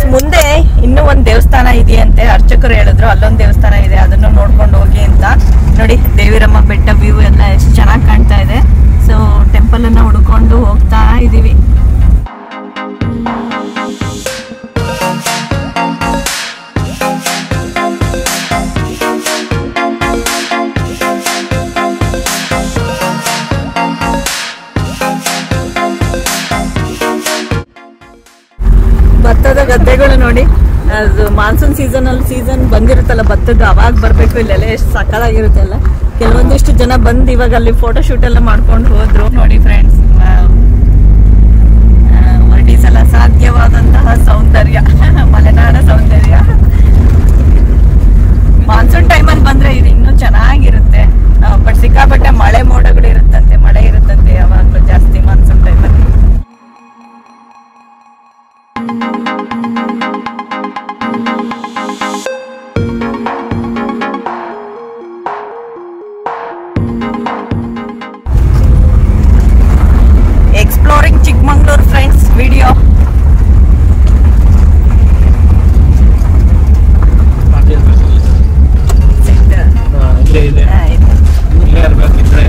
ಮುಂದೆ ಇನ್ನೂ ಒಂದ್ ದೇವಸ್ಥಾನ ಇದೆಯಂತೆ ಅರ್ಚಕರು ಹೇಳಿದ್ರು ಅಲ್ಲೊಂದ್ ದೇವಸ್ಥಾನ ಇದೆ ಅದನ್ನು ನೋಡ್ಕೊಂಡು ಹೋಗಿ ಅಂತ ನೋಡಿ ದೇವಿರಮ್ಮ ಬೆಟ್ಟ ವ್ಯೂ ಎಲ್ಲ ಎಷ್ಟು ಚೆನ್ನಾಗಿ ಕಾಣ್ತಾ ಇದೆ ಸೊ ಟೆಂಪಲ್ ಅನ್ನ ಹುಡ್ಕೊಂಡು ಹೋಗ್ತಾ ಇದೀವಿ ಭತ್ತದ ಗದ್ದೆಗಳು ನೋಡಿ ಅದು ಮಾನ್ಸೂನ್ ಸೀಸನ್ ಅಲ್ಲಿ ಸೀಸನ್ ಬಂದಿರುತ್ತಲ್ಲ ಭತ್ತದ್ದು ಅವಾಗ ಬರ್ಬೇಕು ಇಲ್ಲೆಲ್ಲ ಎಷ್ಟು ಸಕ್ಕದಾಗಿರುತ್ತೆ ಅಲ್ಲ ಕೆಲವೊಂದಿಷ್ಟು ಜನ ಬಂದು ಇವಾಗ ಅಲ್ಲಿ ಫೋಟೋ ಶೂಟ್ ಎಲ್ಲ ಮಾಡ್ಕೊಂಡು ಹೋದ್ರು ನೋಡಿ ಫ್ರೆಂಡ್ಸ್ ವರ್ಣಿಸಲ ಸಾಧ್ಯವಾದಂತಹ ಸೌಂದರ್ಯ ಮಲೆನಾಡ ಸೌಂದರ್ಯ ಮಾನ್ಸೂನ್ ಟೈಮಲ್ಲಿ ಬಂದ್ರೆ ಇದು ಇನ್ನೂ ಚೆನ್ನಾಗಿರುತ್ತೆ ಬಟ್ ಸಿಕ್ಕಾಪಟ್ಟೆ ಮಳೆ ಮೋಡಗಳು ಇರುತ್ತಂತೆ ಮಳೆ ಇರುತ್ತಂತೆ ಯಾವಾಗಲೂ ಜಾಸ್ತಿ ಮಾನ್ಸೂನ್ ಟೈಮಲ್ಲಿ ಎಕ್ಸ್ಪ್ಲೋರಿಂಗ್ ಚಿಕ್ಕಮಂಗ್ಳೂರ್ ಫ್ರೆಂಡ್ಸ್ ವಿಡಿಯೋ ಇಲ್ಲೇ ಇದೆ ಇಲ್ಲೇ ಇರ್ಬೇಕಿದ್ರೆ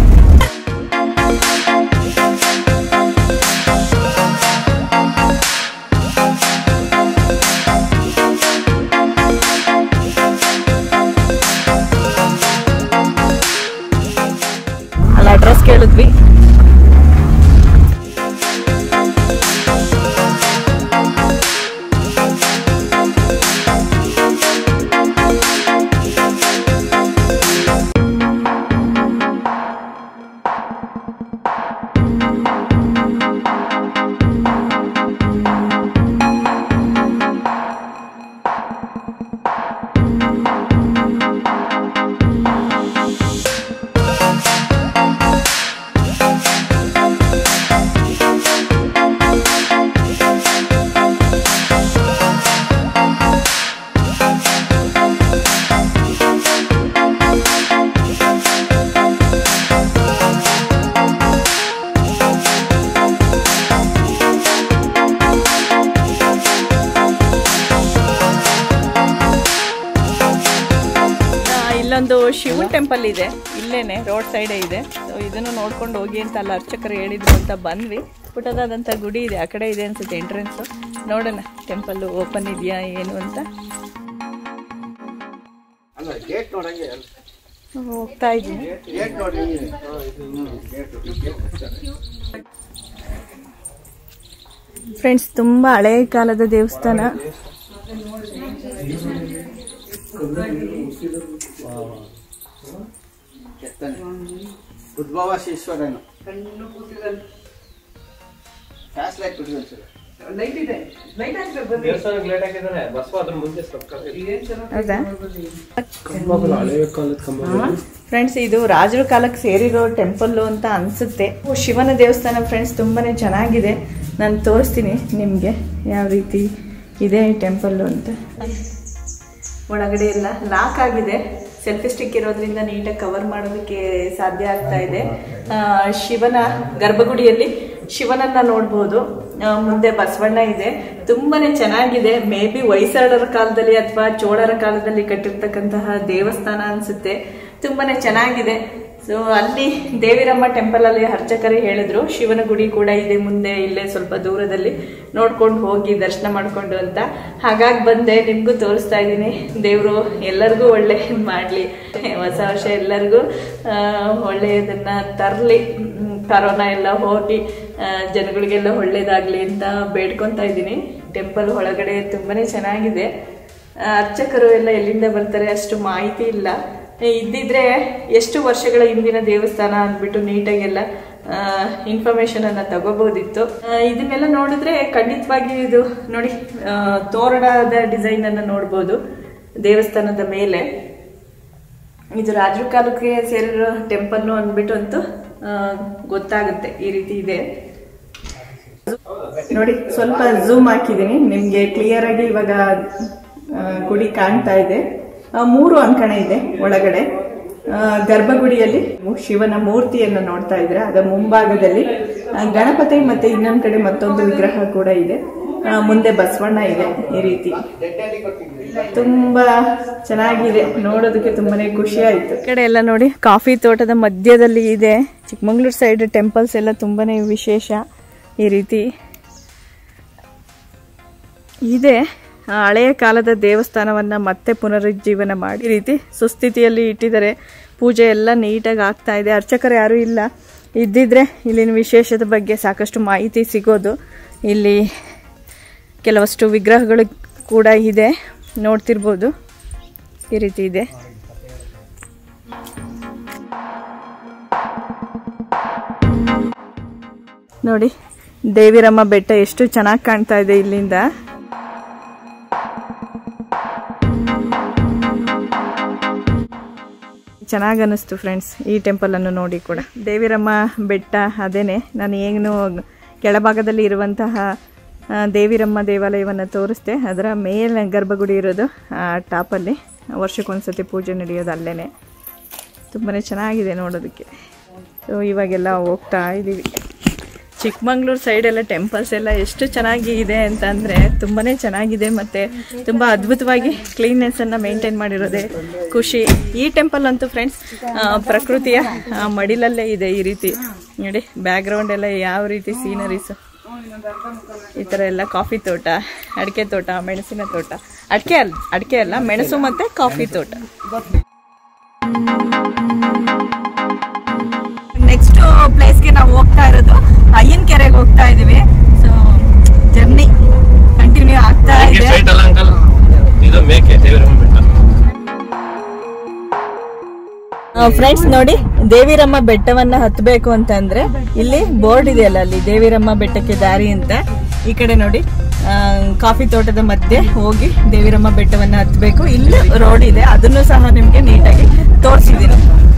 ಅಲ್ಲಿ ಅಡ್ರೆಸ್ ಕೇಳಿದ್ವಿ ಆ, ಇಲ್ಲೊಂದು ಶಿವನ್ ಟೆಂಪಲ್ ಇದೆ ಇಲ್ಲೇನೆ ರೋಡ್ ಸೈಡೇ ಇದೆ ಸೊ ಇದನ್ನು ನೋಡ್ಕೊಂಡು ಹೋಗಿ ಅಂತ ಅಲ್ಲ ಅರ್ಚಕರು ಹೇಳಿದ್ರು ಅಂತ ಬಂದ್ವಿ ಪುಟ್ಟದಾದಂಥ ಗುಡಿ ಇದೆ ಆ ಕಡೆ ಇದೆ ಅನ್ಸುತ್ತೆ ಎಂಟ್ರೆನ್ಸ್ ನೋಡೋಣ ಟೆಂಪಲ್ ಓಪನ್ ಇದೆಯಾ ಏನು ಅಂತ ಅಲ್ಲ ಗೇಟ್ ನೋಡಂಗೆ ಹೋಗ್ತಾ ಇದ್ದೀನಿ ಗೇಟ್ ನೋಡ್ರಿ ಫ್ರೆಂಡ್ಸ್ ತುಂಬಾ ಹಳೆ ಕಾಲದ ದೇವಸ್ಥಾನ ಉದ್ಭವಶೀಶ್ವರನು ಫ್ಯಾಸ್ಟ್ ಲೈಟ್ ಬಿಟ್ಟಿದ್ದಾನೆ ಸರ್ ದೇವಸ್ಥಾನಕ್ಕೆ ಲೇಟ್ ಆಗಿದ್ದಾನೆ ಬಸವ ಅದ್ರ ಮುಂದೆ ಸ್ವಲ್ಪ ಹೌದಾ ಕಂಬಗಳು ಹಳೆ ಕಾಲದ ಕಂಬಗಳು ಫ್ರೆಂಡ್ಸ್ ಇದು ರಾಜರ ಕಾಲಕ್ಕೆ ಸೇರಿರೋ ಟೆಂಪಲ್ ಅಂತ ಅನ್ಸುತ್ತೆ ಓ, ಶಿವನ ದೇವಸ್ಥಾನ ಫ್ರೆಂಡ್ಸ್ ತುಂಬಾನೇ ಚೆನ್ನಾಗಿದೆ ನಾನು ತೋರಿಸ್ತೀನಿ ನಿಮಗೆ ಯಾವ ರೀತಿ ಇದೆ ಟೆಂಪಲ್ ಅಂತ ಒಳಗಡೆ ಎಲ್ಲ ಲಾಕ್ ಆಗಿದೆ ಸೆಲ್ಫಿ ಸ್ಟಿಕ್ ಇರೋದ್ರಿಂದ ನೀಟಾಗಿ ಕವರ್ ಮಾಡೋದಕ್ಕೆ ಸಾಧ್ಯ ಆಗ್ತಾ ಇದೆ ಆ, ಶಿವನ ಗರ್ಭಗುಡಿಯಲ್ಲಿ ಶಿವನನ್ನ ನೋಡ್ಬೋದು ಆ, ಮುಂದೆ ಬಸವಣ್ಣ ಇದೆ ತುಂಬಾನೇ ಚೆನ್ನಾಗಿದೆ ಮೇ ಬಿ ಹೊಯ್ಸಳರ ಕಾಲದಲ್ಲಿ ಅಥವಾ ಚೋಳರ ಕಾಲದಲ್ಲಿ ಕಟ್ಟಿರ್ತಕ್ಕಂತಹ ದೇವಸ್ಥಾನ ಅನ್ಸುತ್ತೆ ತುಂಬಾನೇ ಚೆನ್ನಾಗಿದೆ ಸೊ ಅಲ್ಲಿ ದೇವಿರಮ್ಮ ಟೆಂಪಲ್ ಅಲ್ಲಿ ಅರ್ಚಕರೇ ಹೇಳಿದ್ರು ಶಿವನ ಗುಡಿ ಕೂಡ ಇದೆ ಮುಂದೆ ಇಲ್ಲೇ ಸ್ವಲ್ಪ ದೂರದಲ್ಲಿ ನೋಡ್ಕೊಂಡು ಹೋಗಿ ದರ್ಶನ ಮಾಡ್ಕೊಂಡು ಅಂತ ಹಾಗಾಗಿ ಬಂದೆ ನಿಮ್ಗೂ ತೋರಿಸ್ತಾ ಇದ್ದೀನಿ ದೇವರು ಎಲ್ಲರಿಗೂ ಒಳ್ಳೆ ಮಾಡಲಿ ಹೊಸ ವರ್ಷ ಎಲ್ಲರಿಗೂ ಆ, ಒಳ್ಳೆಯದನ್ನ ತರಲಿ ಕರೋನಾ ಎಲ್ಲ ಹೋಗಿ ಆ, ಜನಗಳಿಗೆಲ್ಲ ಒಳ್ಳೇದಾಗ್ಲಿ ಅಂತ ಬೇಡ್ಕೊತಾ ಇದ್ದೀನಿ ಟೆಂಪಲ್ ಒಳಗಡೆ ತುಂಬಾನೇ ಚೆನ್ನಾಗಿದೆ ಆ, ಅರ್ಚಕರು ಎಲ್ಲ ಎಲ್ಲಿಂದ ಬರ್ತಾರೆ ಅಷ್ಟು ಮಾಹಿತಿ ಇಲ್ಲ ಇದ್ದಿದ್ರೆ ಎಷ್ಟು ವರ್ಷಗಳ ಹಿಂದಿನ ದೇವಸ್ಥಾನ ಅಂದ್ಬಿಟ್ಟು ನೀಟಾಗೆಲ್ಲ ಇನ್ಫಾರ್ಮೇಶನ್ ಅನ್ನ ತಗೋಬಹುದಿತ್ತು ಆ, ಇದನ್ನೆಲ್ಲ ನೋಡಿದ್ರೆ ಖಂಡಿತವಾಗಿ ಇದು ನೋಡಿ ಆ, ತೋರಣದ ಡಿಸೈನ್ ಅನ್ನ ನೋಡ್ಬೋದು ದೇವಸ್ಥಾನದ ಮೇಲೆ ಇದು ರಾಜರ ಕಾಲಕ್ಕೆ ಸೇರಿರೋ ಟೆಂಪಲ್ ಅಂದ್ಬಿಟ್ಟು ಅಂತೂ ಆ, ಗೊತ್ತಾಗುತ್ತೆ ಈ ರೀತಿ ಇದೆ ನೋಡಿ ಸ್ವಲ್ಪ ಝೂಮ್ ಹಾಕಿದ್ದೀನಿ ನಿಮ್ಗೆ ಕ್ಲಿಯರ್ ಆಗಿ ಇವಾಗ ಆ, ಗುಡಿ ಕಾಣ್ತಾ ಇದೆ ಆ, ಮೂರು ಅಂಕಣ ಇದೆ ಒಳಗಡೆ ಆ, ಗರ್ಭಗುಡಿಯಲ್ಲಿ ಶಿವನ ಮೂರ್ತಿಯನ್ನು ನೋಡ್ತಾ ಇದ್ರೆ ಅದರ ಮುಂಭಾಗದಲ್ಲಿ ಆ, ಗಣಪತಿ ಮತ್ತೆ ಇನ್ನೊಂದ್ ಕಡೆ ಮತ್ತೊಂದು ವಿಗ್ರಹ ಕೂಡ ಇದೆ ಆ, ಮುಂದೆ ಬಸವಣ್ಣ ಇದೆ ಈ ರೀತಿ ತುಂಬಾ ಚೆನ್ನಾಗಿದೆ ನೋಡೋದಕ್ಕೆ ತುಂಬಾನೇ ಖುಷಿ ಆಯ್ತು ಈ ಕಡೆ ಎಲ್ಲ ನೋಡಿ ಕಾಫಿ ತೋಟದ ಮಧ್ಯದಲ್ಲಿ ಇದೆ ಚಿಕ್ಕಮಂಗ್ಳೂರು ಸೈಡ್ ಟೆಂಪಲ್ಸ್ ಎಲ್ಲ ತುಂಬಾನೇ ವಿಶೇಷ ಈ ರೀತಿ ಇದೆ ಆ ಹಳೆಯ ಕಾಲದ ದೇವಸ್ಥಾನವನ್ನ ಮತ್ತೆ ಪುನರುಜ್ಜೀವನ ಮಾಡಿ ಈ ರೀತಿ ಸುಸ್ಥಿತಿಯಲ್ಲಿ ಇಟ್ಟಿದ್ದಾರೆ ಪೂಜೆ ಎಲ್ಲ ನೀಟಾಗಿ ಆಗ್ತಾ ಇದೆ ಅರ್ಚಕರು ಯಾರೂ ಇಲ್ಲ ಇದ್ದಿದ್ರೆ ಇಲ್ಲಿನ ವಿಶೇಷತೆ ಬಗ್ಗೆ ಸಾಕಷ್ಟು ಮಾಹಿತಿ ಸಿಗೋದು ಇಲ್ಲಿ ಕೆಲವಷ್ಟು ವಿಗ್ರಹಗಳು ಕೂಡ ಇದೆ ನೋಡ್ತಿರ್ಬೋದು ಈ ರೀತಿ ಇದೆ ನೋಡಿ ದೇವಿರಮ್ಮ ಬೆಟ್ಟ ಎಷ್ಟು ಚೆನ್ನಾಗಿ ಕಾಣ್ತಾ ಇದೆ ಇಲ್ಲಿಂದ ಚೆನ್ನಾಗಿ ಅನ್ನಿಸ್ತು ಫ್ರೆಂಡ್ಸ್ ಈ ಟೆಂಪಲ್ ಅನ್ನು ನೋಡಿ ಕೂಡ ದೇವಿರಮ್ಮ ಬೆಟ್ಟ ಅದೇನೆ ನಾನು ಏನು ಕೆಳಭಾಗದಲ್ಲಿ ಇರುವಂತಹ ಆ, ದೇವಿರಮ್ಮ ದೇವಾಲಯವನ್ನು ತೋರಿಸ್ದೆ ಅದರ ಮೇಲೆ ಗರ್ಭಗುಡಿ ಇರೋದು ಆ ಟಾಪಲ್ಲಿ ವರ್ಷಕ್ಕೊಂದ್ಸತಿ ಪೂಜೆ ನಡೆಯೋದು ಅಲ್ಲೇ ತುಂಬಾ ಚೆನ್ನಾಗಿದೆ ನೋಡೋದಕ್ಕೆ ಸೊ ಇವಾಗೆಲ್ಲ ಹೋಗ್ತಾ ಇದ್ದೀವಿ ಚಿಕ್ಕಮಂಗ್ಳೂರು ಸೈಡೆಲ್ಲ ಟೆಂಪಲ್ಸ್ ಎಲ್ಲ ಎಷ್ಟು ಚೆನ್ನಾಗಿ ಇದೆ ಅಂತ ಅಂದರೆ ತುಂಬಾ ಚೆನ್ನಾಗಿದೆ ಮತ್ತು ತುಂಬ ಅದ್ಭುತವಾಗಿ ಕ್ಲೀನ್ನೆಸ್ಸನ್ನು ಮೇಂಟೈನ್ ಮಾಡಿರೋದೇ ಖುಷಿ ಈ ಟೆಂಪಲ್ ಅಂತೂ ಫ್ರೆಂಡ್ಸ್ ಪ್ರಕೃತಿಯ ಆ, ಮಡಿಲಲ್ಲೇ ಇದೆ ಈ ರೀತಿ ನೋಡಿ ಬ್ಯಾಕ್ಗ್ರೌಂಡ್ ಎಲ್ಲ ಯಾವ ರೀತಿ ಸೀನರೀಸು ಈ ಥರ ಎಲ್ಲ ಕಾಫಿ ತೋಟ ಅಡಿಕೆ ತೋಟ ಮೆಣಸಿನ ತೋಟ ಅಡಿಕೆ ಅಲ್ಲ ಅಡಿಕೆ ಅಲ್ಲ ಮೆಣಸು ಮತ್ತು ಕಾಫಿ ತೋಟ ನೆಕ್ಸ್ಟ್ ಪ್ಲೇಸ್ಗೆ ನಾವು ಹೋಗ್ತಾ ಇರೋದು ಅಯ್ಯನ್ ಕೆರೆಗೆ ಹೋಗ್ತಾ ಇದೀವಿ ಸೊ ಜರ್ನಿ ಕಂಟಿನ್ಯೂ ಆಗ್ತಾ ಇದೆ ಸ್ಟ್ರೈಟ್ ಅಲ್ಲ ಅಂಕಲ್ ಇದು ಮೇಕೆ ದೇವರಮ್ಮ ಬೆಟ್ಟ ಫ್ರೆಂಡ್ಸ್ ನೋಡಿ ದೇವಿರಮ್ಮ ಬೆಟ್ಟವನ್ನ ಹತ್ತಬೇಕು ಅಂತಂದ್ರೆ ಇಲ್ಲಿ ಬೋರ್ಡ್ ಇದೆಯಲ್ಲ ಅಲ್ಲಿ ದೇವಿರಮ್ಮ ಬೆಟ್ಟಕ್ಕೆ ದಾರಿ ಅಂತ ಈ ಕಡೆ ನೋಡಿ ಆ, ಕಾಫಿ ತೋಟದ ಮಧ್ಯೆ ಹೋಗಿ ದೇವಿರಮ್ಮ ಬೆಟ್ಟವನ್ನ ಹತ್ತಬೇಕು ಇಲ್ಲಿ ರೋಡ್ ಇದೆ ಅದನ್ನು ಸಹ ನಿಮ್ಗೆ ನೀಟಾಗಿ ತೋರಿಸಿದ್ದೀನಿ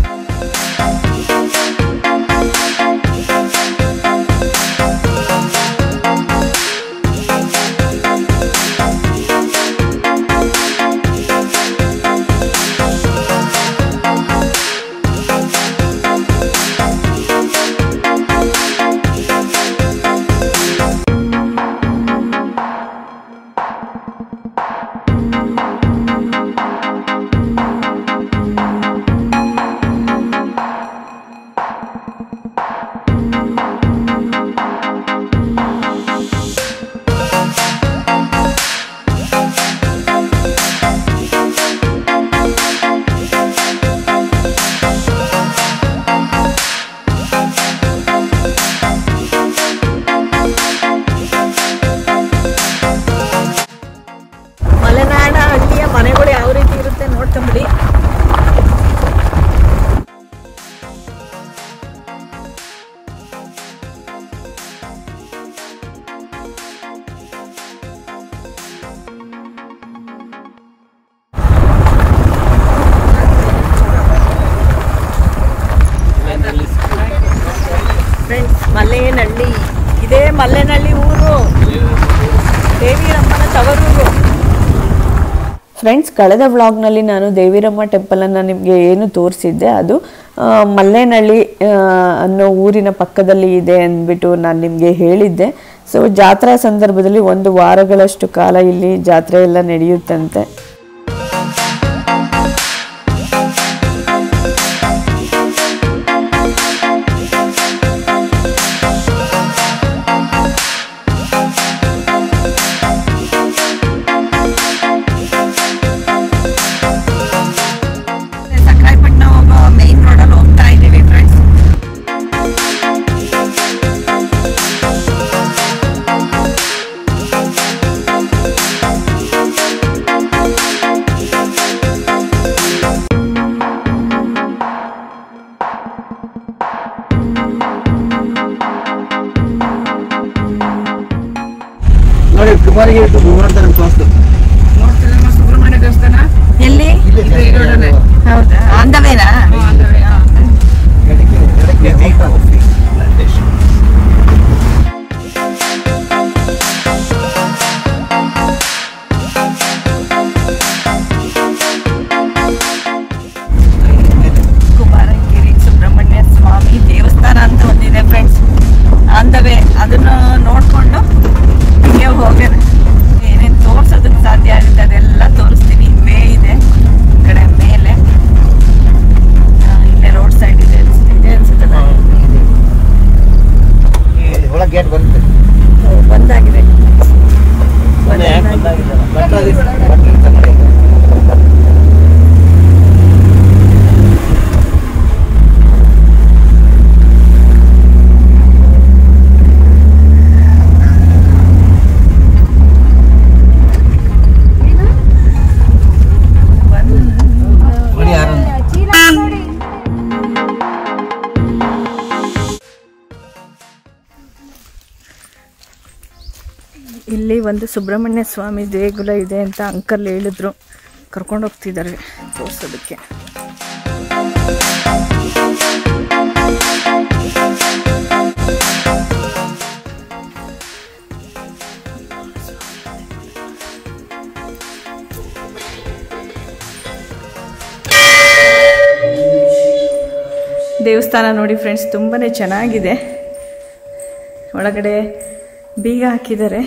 ಮಲೆನಾಡ ಹಳ್ಳಿಯ ಮನೆಗಳು ಯಾವ ರೀತಿ ಇರುತ್ತೆ ನೋಡ್ಕೊಂಬಿಡಿ ಫ್ರೆಂಡ್ಸ್ ಮಲ್ಲೇನಹಳ್ಳಿ ಇದೇ ಮಲ್ಲೇನಹಳ್ಳಿ ಊರು ದೇವಿರಮ್ಮನ ತವರೂರು ಫ್ರೆಂಡ್ಸ್ ಕಳೆದ ವ್ಲಾಗ್ನಲ್ಲಿ ನಾನು ದೇವಿರಮ್ಮ ಟೆಂಪಲನ್ನು ನಿಮಗೆ ಏನು ತೋರಿಸಿದ್ದೆ ಅದು ಆ, ಮಲ್ಲೇನಹಳ್ಳಿ ಆ, ಅನ್ನೋ ಊರಿನ ಪಕ್ಕದಲ್ಲಿ ಇದೆ ಅಂದ್ಬಿಟ್ಟು ನಾನು ನಿಮಗೆ ಹೇಳಿದ್ದೆ ಸೊ ಜಾತ್ರಾ ಸಂದರ್ಭದಲ್ಲಿ ಒಂದು ವಾರಗಳಷ್ಟು ಕಾಲ ಇಲ್ಲಿ ಜಾತ್ರೆ ಎಲ್ಲ ನಡೆಯುತ್ತಂತೆ ಸಕ್ರಾಯಪಟ್ಟಣ ಹೋಗೋ ಮೇನ್ ರೋಡಲ್ಲಿ ಹೋಗ್ತಾ ಇದ್ದೀವಿ ಫ್ರೆಂಡ್ಸ್ ನೋಡಿ ಕುಮಾರಿಗೆ ಮಾಡ್ತಾರೆ ಕ್ಲಾಸ್ ಸುಬ್ರಹ್ಮಣ್ಯ ದೇವಸ್ಥಾನ ಎಲ್ಲಿ ಹೌದಾ ಅಂದವೇನಾ ಕುಮಾರಗಿರಿ ಸುಬ್ರಹ್ಮಣ್ಯ ಸ್ವಾಮಿ ದೇವಸ್ಥಾನ ಅಂತ ಒಂದಿದೆ ಫ್ರೆಂಡ್ಸ್ ಅಂದವೇ ಅದನ್ನ ನೋಡ್ಕೊಂಡು ಹಿಂಗೆ ಹೋಗೋಣ ಒಂದು ಸುಬ್ರಹ್ಮಣ್ಯ ಸ್ವಾಮಿ ದೇಗುಲ ಇದೆ ಅಂತ ಅಂಕಲ್ ಹೇಳಿದ್ರು ಕರ್ಕೊಂಡು ಹೋಗ್ತಿದ್ದಾರೆ ತೋರಿಸೋದಕ್ಕೆ ದೇವಸ್ಥಾನ ನೋಡಿ ಫ್ರೆಂಡ್ಸ್ ತುಂಬಾ ಚೆನ್ನಾಗಿದೆ ಒಳಗಡೆ ಬೀಗ ಹಾಕಿದ್ದಾರೆ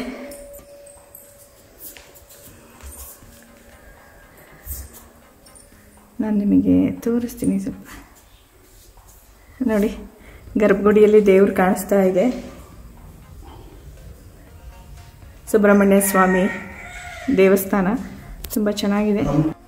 ನಾನು ನಿಮಗೆ ತೋರಿಸ್ತೀನಿ ಸ್ವಲ್ಪ ನೋಡಿ ಗರ್ಭಗುಡಿಯಲ್ಲಿ ದೇವ್ರು ಕಾಣಿಸ್ತಾ ಇದೆ ಸುಬ್ರಹ್ಮಣ್ಯ ಸ್ವಾಮಿ ದೇವಸ್ಥಾನ ತುಂಬ ಚೆನ್ನಾಗಿದೆ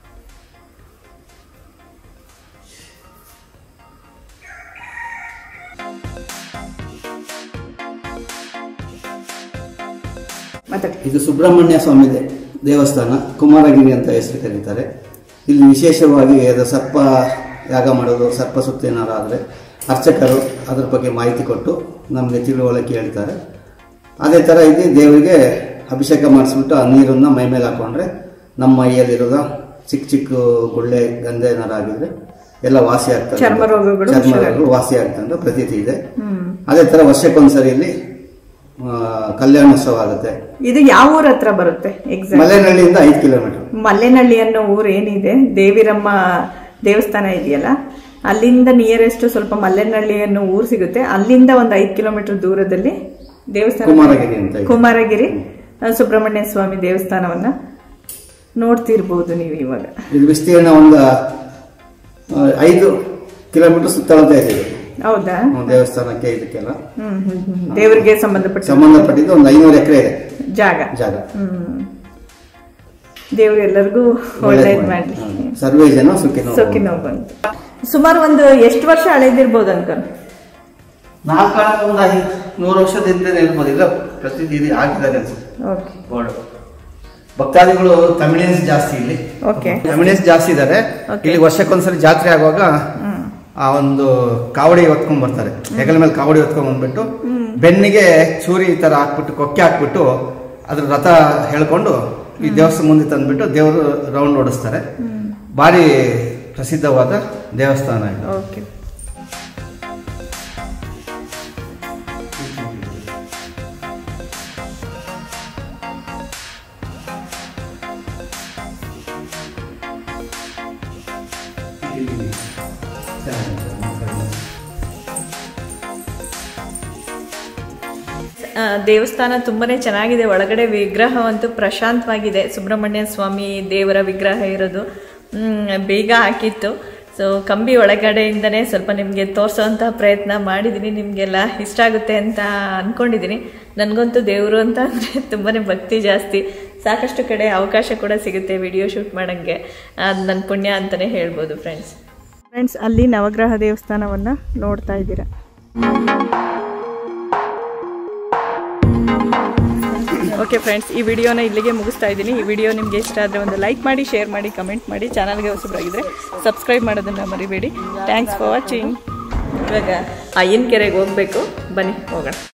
ಮಾತಾಡಿ ಇದು ಸುಬ್ರಹ್ಮಣ್ಯ ಸ್ವಾಮಿ ದೇ- ದೇವಸ್ಥಾನ ಕುಮಾರಗಿರಿ ಅಂತ ಹೆಸರು ಕರೀತಾರೆ ಇಲ್ಲಿ ವಿಶೇಷವಾಗಿ ಅದು ಸರ್ಪ ಯಾಗ ಮಾಡೋದು ಸರ್ಪ ಸುತ್ತ ಏನಾರು ಆದರೆ ಅರ್ಚಕರು ಅದ್ರ ಬಗ್ಗೆ ಮಾಹಿತಿ ಕೊಟ್ಟು ನಮಗೆ ತಿಳುವಳಿಕೆ ಹೇಳ್ತಾರೆ ಅದೇ ಥರ ಇಲ್ಲಿ ದೇವರಿಗೆ ಅಭಿಷೇಕ ಮಾಡಿಸ್ಬಿಟ್ಟು ಆ ನೀರನ್ನು ಮೈ ಮೇಲೆ ಹಾಕೊಂಡ್ರೆ ನಮ್ಮ ಮೈಯಲ್ಲಿರೋದ ಚಿಕ್ಕ ಚಿಕ್ಕ ಗುಳ್ಳೆ ಗಂಧ ಏನಾರು ಆಗಿದ್ರೆ ಎಲ್ಲ ವಾಸಿ ಆಗ್ತದೆ ಚರ್ಮ ರೋಗಗಳು ಚರ್ಮ ರೋಗಗಳು ವಾಸಿ ಆಗ್ತದೆ ಅಂತ ಪ್ರತೀತಿ ಇದೆ ಅದೇ ಥರ ವರ್ಷಕ್ಕೊಂದ್ಸರಿ ಇಲ್ಲಿ ಆ, ಕಲ್ಯಾಣೋತ್ಸವ ಆಗುತ್ತೆ ಇದು ಯಾವ ಊರ ಹತ್ರ ಬರುತ್ತೆ ಎಕ್ಸಾಕ್ಟ್ ಮಲೆನಹಳ್ಳಿಯಿಂದ ಐದು ಕಿಲೋಮೀಟರ್ ಮಲ್ಲೆನಹಳ್ಳಿ ಅನ್ನೋ ಊರು ಏನಿದೆ ದೇವಿರಮ್ಮ ದೇವಸ್ಥಾನ ಇದೆಯಲ್ಲ ಅಲ್ಲಿಂದ ನಿಯರೆಸ್ಟ್ ಸ್ವಲ್ಪ ಮಲ್ಲೆನಹಳ್ಳಿ ಅನ್ನೋ ಊರು ಸಿಗುತ್ತೆ ಅಲ್ಲಿಂದ ಒಂದು ಐದು ಕಿಲೋಮೀಟರ್ ದೂರದಲ್ಲಿ ದೇವಸ್ಥಾನ ಕುಮಾರಗಿರಿ ಅಂತ ಇದೆ. ಕುಮಾರಗಿರಿ ಆ, ಸುಬ್ರಹ್ಮಣ್ಯ ಸ್ವಾಮಿ ದೇವಸ್ಥಾನವನ್ನ ನೋಡ್ತಿರ್ಬೋದು ನೀವು ಇವಾಗ ಇದು ವಿಸ್ತೀರ್ಣ ಒಂದು ಆ, ಐದು ಕಿಲೋಮೀಟರ್ ಸುತ್ತಳತೆ ಇದೆ ಇದು. ಹೌದಾ ಹ್ಮ್, ದೇವಸ್ಥಾನಕ್ಕೆ ಇದಕ್ಕೆಲ್ಲ ಹ್ಮ್ ಹ್ಮ್ ಹ್ಮ್ ದೇವರಿಗೆ ಸಂಬಂಧಪಟ್ಟ ಸಂಬಂಧಪಟ್ಟಿದ್ದು ಒಂದು ಐನೂರು ಎಕರೆ ಇದೆ ಜಾಗ ಜಾಗ ಹ್ಮ್ ದೇವ್ರು ಎಲ್ಲರಿಗೂ ಒಳ್ಳೇದ್ ಮಾಡ್ಲಿ ಹ್ಮ್. ಸರ್ವೇ ಜನ ಸುಖಿನೋ ಸೊಕ್ಕಿ ನೋವು ಬಂತು ಸುಮಾರು ಒಂದು ಎಷ್ಟು ವರ್ಷ ಹಳೆದಿರ್ಬೋದು ಅನ್ಕೊಂಡು ನಾಲ್ಕು ಕಾಲ ಒಂದು ಐದು ನೂರು ವರ್ಷದಿಂದ ಇರ್ಬೋದು ಇಲ್ಲ ಪ್ರತಿನಿಧಿ ಹಾಕಿದ್ದಾರೆ ಅನ್ಸುತ್ತೆ ಓಕೆ ಬೋರ್ಡ್ ಭಕ್ತಾದಿಗಳು ತಮಿಳಿಯನ್ಸ್ ಜಾಸ್ತಿ ಇಲ್ಲಿ ಓಕೆ ತಮಿಳಿಯನ್ಸ್ ಜಾಸ್ತಿ ಇದ್ದಾರೆ Okay. ಇಲ್ಲಿ ವರ್ಷಕ್ಕೊಂದ್ಸರಿ ಜಾತ್ರೆ ಆಗುವಾಗ ಆ ಒಂದು ಕಾವಡಿ ಹೊತ್ಕೊಂಡ್ ಬರ್ತಾರೆ ಹೆಗಲ ಮೇಲೆ ಕಾವಡಿ ಹೊತ್ಕೊಂಡ್ ಬಂದ್ಬಿಟ್ಟು ಬೆನ್ನಿಗೆ ಚೂರಿ ಈ ತರ ಹಾಕ್ಬಿಟ್ಟು ಕೊಕ್ಕೆ ಹಾಕ್ಬಿಟ್ಟು ಅದ್ರ ರಥ ಹೇಳ್ಕೊಂಡು ಈ ದೇವಸ್ಥಾನ ಮುಂದೆ ತಂದ್ಬಿಟ್ಟು ದೇವರು ರೌಂಡ್ ಓಡಿಸ್ತಾರೆ ಭಾರಿ ಪ್ರಸಿದ್ಧವಾದ ದೇವಸ್ಥಾನ ಇದು ಓಕೆ ಆ, ದೇವಸ್ಥಾನ ತುಂಬಾನೇ ಚೆನ್ನಾಗಿದೆ ಒಳಗಡೆ ವಿಗ್ರಹವಂತೂ ಪ್ರಶಾಂತವಾಗಿದೆ ಸುಬ್ರಹ್ಮಣ್ಯ ಸ್ವಾಮಿ ದೇವರ ವಿಗ್ರಹ ಇರೋದು ಮ್, ಬೇಗ ಹಾಕಿತ್ತು ಸೊ ಕಂಬಿ ಒಳಗಡೆಯಿಂದನೇ ಸ್ವಲ್ಪ ನಿಮಗೆ ತೋರಿಸೋವಂಥ ಪ್ರಯತ್ನ ಮಾಡಿದ್ದೀನಿ ನಿಮಗೆಲ್ಲ ಇಷ್ಟ ಆಗುತ್ತೆ ಅಂತ ಅಂದ್ಕೊಂಡಿದ್ದೀನಿ ನನಗಂತೂ ದೇವರು ಅಂತ ಅಂದರೆ ತುಂಬಾ ಭಕ್ತಿ ಜಾಸ್ತಿ ಸಾಕಷ್ಟು ಕಡೆ ಅವಕಾಶ ಕೂಡ ಸಿಗುತ್ತೆ ವಿಡಿಯೋ ಶೂಟ್ ಮಾಡೋಂಗೆ ಅದು ನನ್ನ ಪುಣ್ಯ ಅಂತಲೇ ಹೇಳ್ಬೋದು ಫ್ರೆಂಡ್ಸ್ ಫ್ರೆಂಡ್ಸ್ ಅಲ್ಲಿ ನವಗ್ರಹ ದೇವಸ್ಥಾನವನ್ನು ನೋಡ್ತಾ ಇದ್ದೀರಾ ಓಕೆ ಫ್ರೆಂಡ್ಸ್ ಈ ವಿಡಿಯೋನ ಇಲ್ಲಿಗೆ ಮುಗಿಸ್ತಾ ಇದ್ದೀನಿ ಈ ವಿಡಿಯೋ ನಿಮಗೆ ಇಷ್ಟ ಆದರೆ ಒಂದು ಲೈಕ್ ಮಾಡಿ ಶೇರ್ ಮಾಡಿ ಕಮೆಂಟ್ ಮಾಡಿ ಚಾನಲ್ಗೆ ಹೊಸಬರಾಗಿದ್ದರೆ ಸಬ್ಸ್ಕ್ರೈಬ್ ಮಾಡೋದನ್ನು ಮರಿಬೇಡಿ ಥ್ಯಾಂಕ್ಸ್ ಫಾರ್ ವಾಚಿಂಗ್ ಇವಾಗ ಅಯ್ಯನ ಕೆರೆಗೆ ಹೋಗಬೇಕು ಬನ್ನಿ ಹೋಗೋಣ